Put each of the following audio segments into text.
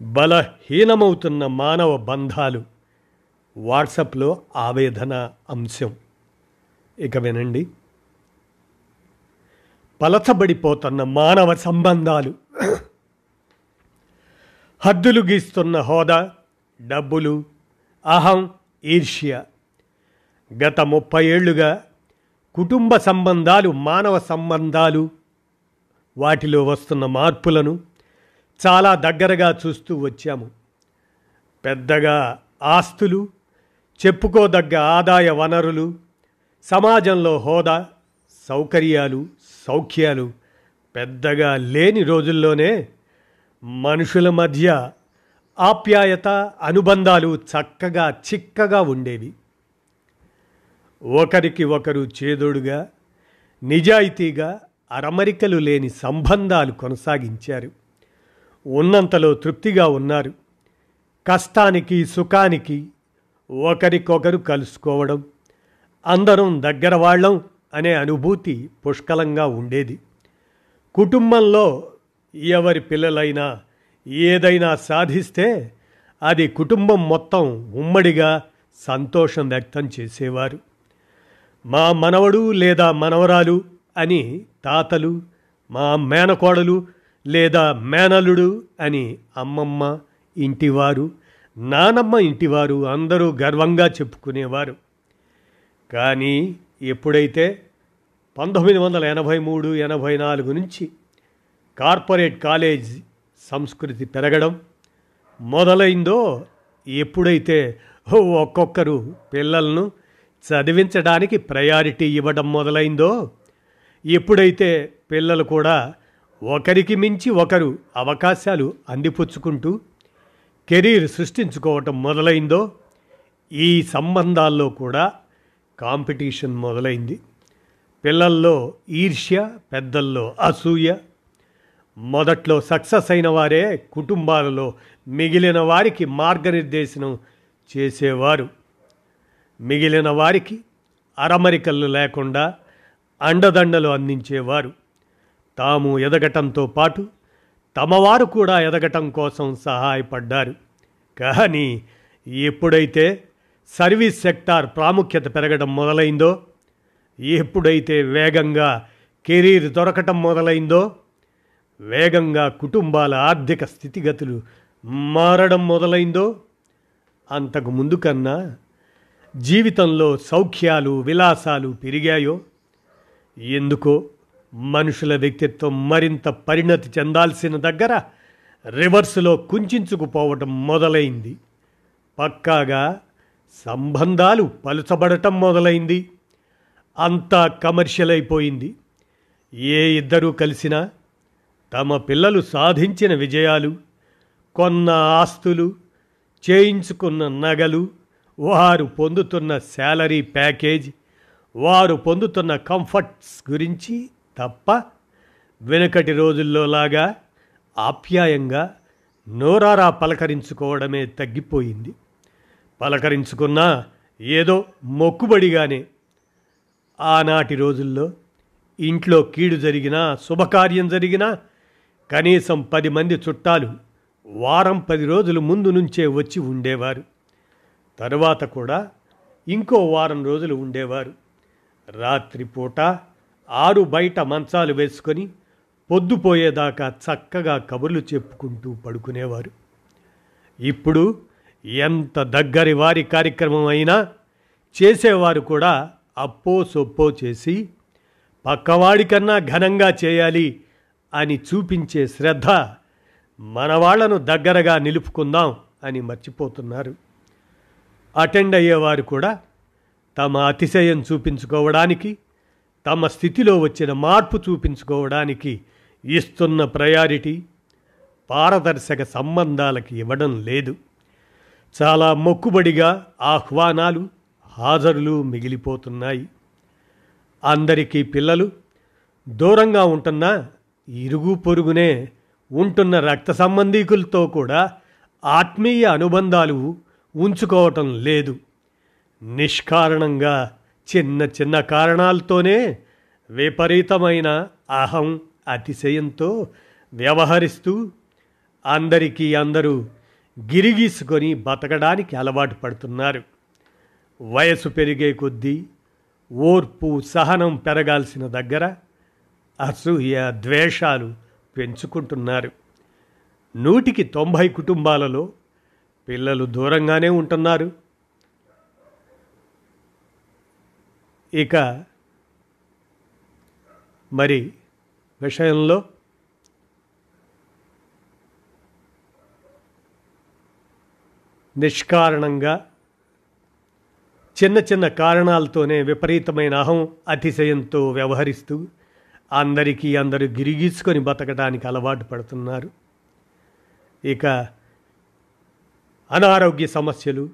బలహీనమవుతున్న మానవ బంధాలు వాట్సాప్లో ఆవేదన అంశం ఇక వినండి పలచబడిపోతున్న మానవ సంబంధాలు హద్దులు గీస్తున్న హోదా డబ్బులు అహం ఈర్ష్య గత ముప్పై ఏళ్లుగా కుటుంబ సంబంధాలు మానవ సంబంధాలు వాటిలో వస్తున్న మార్పులను చాలా దగ్గరగా చూస్తూ వచ్చాము పెద్దగా ఆస్తులు చెప్పుకోదగ్గ ఆదాయ వనరులు సమాజంలో హోదా సౌకర్యాలు సౌఖ్యాలు పెద్దగా లేని రోజుల్లోనే మనుషుల మధ్య ఆప్యాయత అనుబంధాలు చక్కగా చిక్కగా ఉండేవి ఒకరికి ఒకరు చేదోడుగా నిజాయితీగా అరమరికలు లేని సంబంధాలు కొనసాగించారు ఉన్నంతలో తృప్తిగా ఉన్నారు కష్టానికి సుఖానికి ఒకరికొకరు కలుసుకోవడం అందరం దగ్గర వాళ్ళం అనే అనుభూతి పుష్కలంగా ఉండేది కుటుంబంలో ఎవరి పిల్లలైనా ఏదైనా సాధిస్తే అది కుటుంబం మొత్తం ఉమ్మడిగా సంతోషం వ్యక్తం చేసేవారు మా మనవడు లేదా మనవరాలు అని తాతలు మా మేనకోడలు లేదా మేనల్లుడు అని అమ్మమ్మ ఇంటివారు నానమ్మ ఇంటివారు అందరూ గర్వంగా చెప్పుకునేవారు కానీ ఎప్పుడైతే పంతొమ్మిది వందల ఎనభై మూడు ఎనభై నాలుగు నుంచి కార్పొరేట్ కాలేజ్ సంస్కృతి పెరగడం మొదలైందో ఎప్పుడైతే ఒక్కొక్కరు పిల్లలను చదివించడానికి ప్రయారిటీ ఇవ్వడం మొదలైందో ఎప్పుడైతే పిల్లలు కూడా ఒకరికి మించి ఒకరు అవకాశాలు అందిపుచ్చుకుంటూ కెరీర్ సృష్టించుకోవటం మొదలైందో ఈ సంబంధాల్లో కూడా కాంపిటీషన్ మొదలైంది పిల్లల్లో ఈర్ష్య పెద్దల్లో అసూయ మొదట్లో సక్సెస్ అయిన వారే కుటుంబాలలో మిగిలిన వారికి మార్గనిర్దేశనం చేసేవారు మిగిలిన వారికి అరమరికలు లేకుండా అండదండలు అందించేవారు తాము ఎదగటంతో పాటు తమవారు కూడా ఎదగటం కోసం సహాయపడ్డారు కానీ ఎప్పుడైతే సర్వీస్ సెక్టార్ ప్రాముఖ్యత పెరగడం మొదలైందో ఎప్పుడైతే వేగంగా కెరీర్ దొరకటం మొదలైందో వేగంగా కుటుంబాల ఆర్థిక స్థితిగతులు మారడం మొదలైందో అంతకు ముందు కన్నా జీవితంలో సౌఖ్యాలు విలాసాలు పెరిగాయో ఎందుకో మనుషుల వ్యక్తిత్వం మరింత పరిణతి చెందాల్సిన దగ్గర రివర్స్లో కుంచుకుపోవటం మొదలైంది పక్కాగా సంబంధాలు పలుచబడటం మొదలైంది అంతా కమర్షియల్ అయిపోయింది ఏ ఇద్దరూ కలిసినా తమ పిల్లలు సాధించిన విజయాలు కొన్న ఆస్తులు చేయించుకున్న నగలు వారు పొందుతున్న శాలరీ ప్యాకేజ్ వారు పొందుతున్న కంఫర్ట్స్ గురించి తప్ప వెనుకటి రోజుల్లో లాగా ఆప్యాయంగా నోరారా పలకరించుకోవడమే తగ్గిపోయింది పలకరించుకున్నా ఏదో మొక్కుబడిగానే ఆనాటి రోజుల్లో ఇంట్లో కీడు జరిగినా శుభకార్యం జరిగినా కనీసం పది మంది చుట్టాలు వారం పది రోజుల ముందు నుంచే వచ్చి ఉండేవారు తరువాత కూడా ఇంకో వారం రోజులు ఉండేవారు రాత్రిపూట ఆరు బయట మంచాలు వేసుకొని పొద్దుపోయేదాకా చక్కగా కబుర్లు చెప్పుకుంటూ పడుకునేవారు ఇప్పుడు ఎంత దగ్గరి వారి కార్యక్రమం అయినా చేసేవారు కూడా అప్పో సొప్పో చేసి పక్కవాడికన్నా ఘనంగా చేయాలి అని చూపించే శ్రద్ధ మన వాళ్ళను దగ్గరగా నిలుపుకుందాం అని మర్చిపోతున్నారు అటెండ్ అయ్యేవారు కూడా తమ అతిశయం చూపించుకోవడానికి తమ స్థితిలో వచ్చిన మార్పు చూపించుకోవడానికి ఇస్తున్న ప్రయారిటీ పారదర్శక సంబంధాలకి ఇవ్వడం లేదు చాలా మొక్కుబడిగా ఆహ్వానాలు హాజరులు మిగిలిపోతున్నాయి అందరికీ పిల్లలు దూరంగా ఉంటున్న ఇరుగు పొరుగునే ఉంటున్న రక్త సంబంధీకులతో కూడా ఆత్మీయ అనుబంధాలు ఉంచుకోవటం లేదు నిష్కారణంగా చిన్న చిన్న కారణాలతోనే విపరీతమైన అహం అతిశయంతో వ్యవహరిస్తూ అందరికీ అందరూ గిరిగీసుకొని బతకడానికి అలవాటు పడుతున్నారు వయసు పెరిగే కొద్దీ ఓర్పు సహనం పెరగాల్సిన దగ్గర అసూయ ద్వేషాలు పెంచుకుంటున్నారు నూటికి తొంభై కుటుంబాలలో పిల్లలు దూరంగానే ఉంటున్నారు ఇక మరి విషయంలో నిష్కారణంగా చిన్న చిన్న కారణాలతోనే విపరీతమైన అహం అతిశయంతో వ్యవహరిస్తూ అందరికీ అందరూ గిరిగీసుకొని బతకడానికి అలవాటు పడుతున్నారు ఇక అనారోగ్య సమస్యలు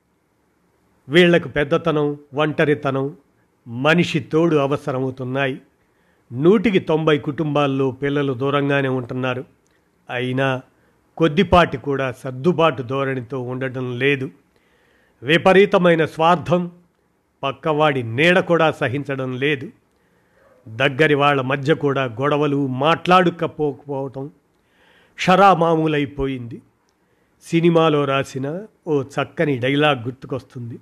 వీళ్లకు పెద్దతనం ఒంటరితనం మనిషి తోడు అవసరమవుతున్నాయి నూటికి తొంభై కుటుంబాల్లో పిల్లలు దూరంగానే ఉంటున్నారు అయినా కొద్దిపాటి కూడా సర్దుబాటు ధోరణితో ఉండటం లేదు విపరీతమైన స్వార్థం పక్కవాడి నీడ కూడా సహించడం లేదు దగ్గరి వాళ్ళ మధ్య కూడా గొడవలు మాట్లాడుకపోకపోవటం షరామామూలైపోయింది సినిమాలో రాసిన ఓ చక్కని డైలాగ్ గుర్తుకొస్తుంది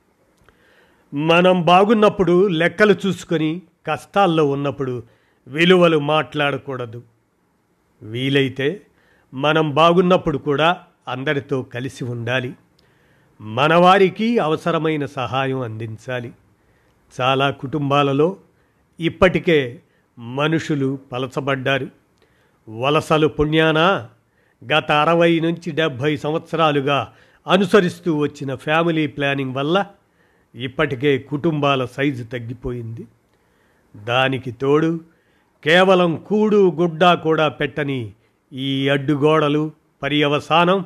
మనం బాగున్నప్పుడు లెక్కలు చూసుకొని కష్టాల్లో ఉన్నప్పుడు విలువలు మాట్లాడకూడదు వీలైతే మనం బాగున్నప్పుడు కూడా అందరితో కలిసి ఉండాలి మనవారికి అవసరమైన సహాయం అందించాలి చాలా కుటుంబాలలో ఇప్పటికే మనుషులు పలచబడ్డారు వలసలు పుణ్యాన గత అరవై నుంచి డెబ్భై సంవత్సరాలుగా అనుసరిస్తూ వచ్చిన ఫ్యామిలీ ప్లానింగ్ వల్ల ఇప్పటికే కుటుంబాల సైజు తగ్గిపోయింది దానికి తోడు కేవలం కూడు గుడ్డ కూడా పెట్టని ఈ అడ్డుగోడలు పర్యవసానం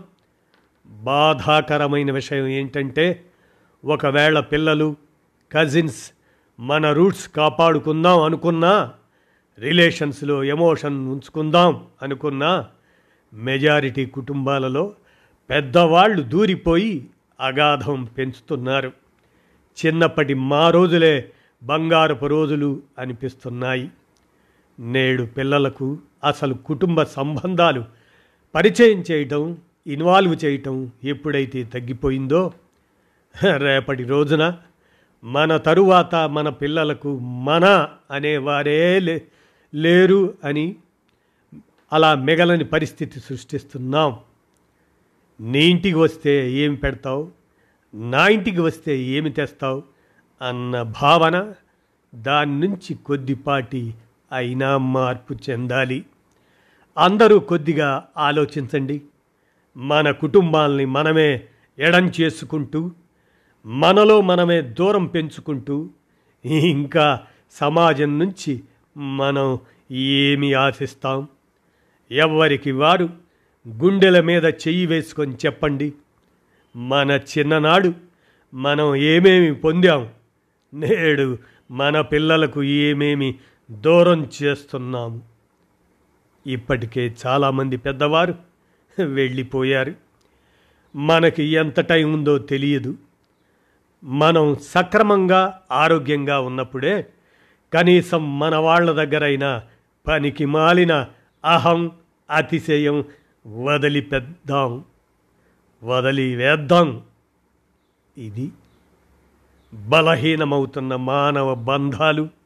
బాధాకరమైన విషయం ఏంటంటే ఒకవేళ పిల్లలు కజిన్స్ మన రూట్స్ కాపాడుకుందాం అనుకున్నా రిలేషన్స్లో ఎమోషన్ ఉంచుకుందాం అనుకున్నా మెజారిటీ కుటుంబాలలో పెద్దవాళ్ళు దూరిపోయి అగాధం పెంచుతున్నారు చిన్నప్పటి మా రోజులే బంగారపు రోజులు అనిపిస్తున్నాయి నేడు పిల్లలకు అసలు కుటుంబ సంబంధాలు పరిచయం చేయటం ఇన్వాల్వ్ చేయటం ఎప్పుడైతే తగ్గిపోయిందో రేపటి రోజున మన తరువాత మన పిల్లలకు మన అనేవారే లే లేరు అని అలా మిగలని పరిస్థితి సృష్టిస్తున్నాం నీ ఇంటికి వస్తే ఏమి పెడతావు నా ఇంటికి వస్తే ఏమి తెస్తావు అన్న భావన దాని నుంచి కొద్దిపాటి అయినా మార్పు చెందాలి అందరూ కొద్దిగా ఆలోచించండి మన కుటుంబాల్ని మనమే ఎడం చేసుకుంటూ మనలో మనమే దూరం పెంచుకుంటూ ఇంకా సమాజం నుంచి మనం ఏమి ఆశిస్తాం ఎవరికి వారు గుండెల మీద చెయ్యి వేసుకొని చెప్పండి మన చిన్ననాడు మనం ఏమేమి పొందాం నేడు మన పిల్లలకు ఏమేమి దూరం చేస్తున్నాము ఇప్పటికే చాలామంది పెద్దవారు వెళ్ళిపోయారు మనకి ఎంత టైం ఉందో తెలియదు మనం సక్రమంగా ఆరోగ్యంగా ఉన్నప్పుడే కనీసం మన వాళ్ళ దగ్గరైనా పనికి మాలిన అహం అతిశయం వదిలిపెద్దాం వదిలి వేద్దాం ఇది బలహీనమవుతున్న మానవ బంధాలు